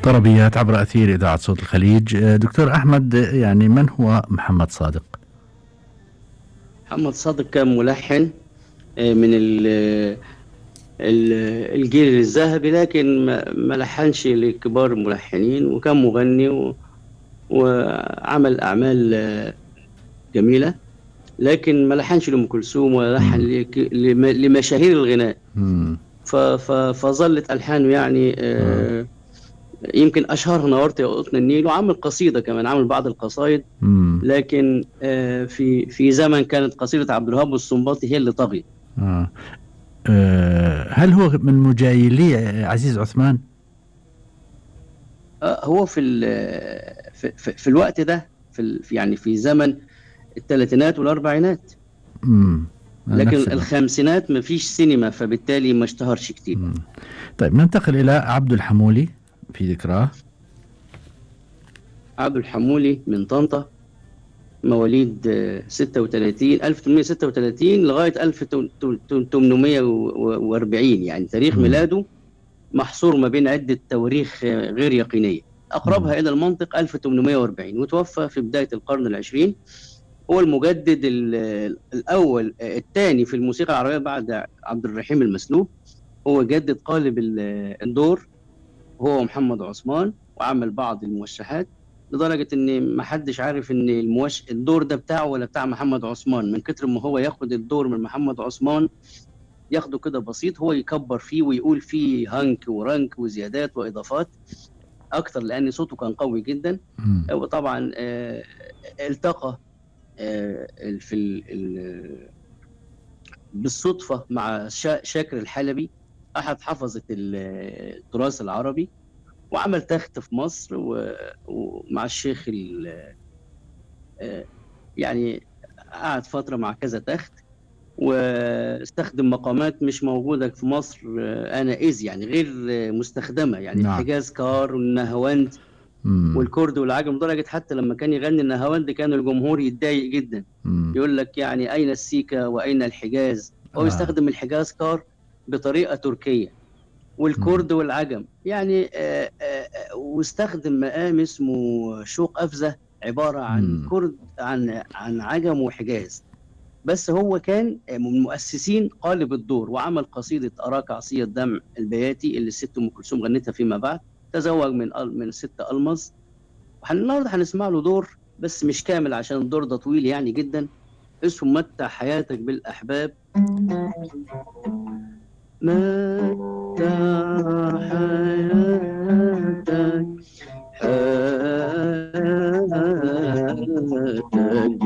طربيات عبر أثير إذاعة صوت الخليج دكتور أحمد يعني من هو محمد صادق؟ محمد صادق كان ملحن من ال الجيل الذهبي لكن ما لحنش لكبار الملحنين وكان مغني و... وعمل أعمال جميلة لكن ما لحنش لأم كلثوم ولا لحن لك... لمشاهير الغناء ف... ف... فظلت ألحانه يعني آه يمكن اشهرها نورت يا قطن النيل وعمل قصيده كمان عمل بعض القصايد لكن آه في في زمن كانت قصيده عبد الوهاب والسنباطي هي اللي طغت آه. آه هل هو من مجايلي عزيز عثمان؟ آه هو في في, في, في الوقت ده في يعني في زمن الثلاثينات والاربعينات امم لكن الخمسينات ما فيش سينما فبالتالي ما اشتهرش كتير مم. طيب ننتقل الى عبد الحمولي في ذكراه عبد الحمولي من طنطا مواليد 36 1836 لغايه 1840 يعني تاريخ ميلاده محصور ما بين عده تواريخ غير يقينيه اقربها الى المنطق 1840 وتوفى في بدايه القرن العشرين هو المجدد الاول الثاني في الموسيقى العربيه بعد عبد الرحيم المسلوب هو جدد قالب الدور هو محمد عثمان وعمل بعض الموشحات لدرجه ان ما حدش عارف ان الموش الدور ده بتاعه ولا بتاع محمد عثمان من كتر ما هو ياخد الدور من محمد عثمان ياخده كده بسيط هو يكبر فيه ويقول فيه هنك ورنك وزيادات واضافات اكتر لان صوته كان قوي جدا وطبعا آه التقى آه في ال بالصدفه مع شاكر الحلبي احد حفظه التراث العربي وعمل تخت في مصر ومع الشيخ يعني قعد فتره مع كذا تخت واستخدم مقامات مش موجوده في مصر انا اذ يعني غير مستخدمه يعني نعم. الحجاز كار والنهاوند والكرد والعجم لدرجه حتى لما كان يغني النهاوند كان الجمهور يتضايق جدا مم. يقول لك يعني اين السيكا واين الحجاز هو آه. يستخدم الحجاز كار بطريقه تركيه والكرد والعجم يعني آآ آآ واستخدم مقام اسمه شوق افزه عباره عن مم. كرد عن عن عجم وحجاز بس هو كان من مؤسسين قالب الدور وعمل قصيده اراك عصيه الدمع البياتي اللي الست ام كلثوم غنتها فيما بعد تزوج من من الست المظ النهارده هنسمع له دور بس مش كامل عشان الدور ده طويل يعني جدا اسمه متع حياتك بالاحباب متع حياتك حياتك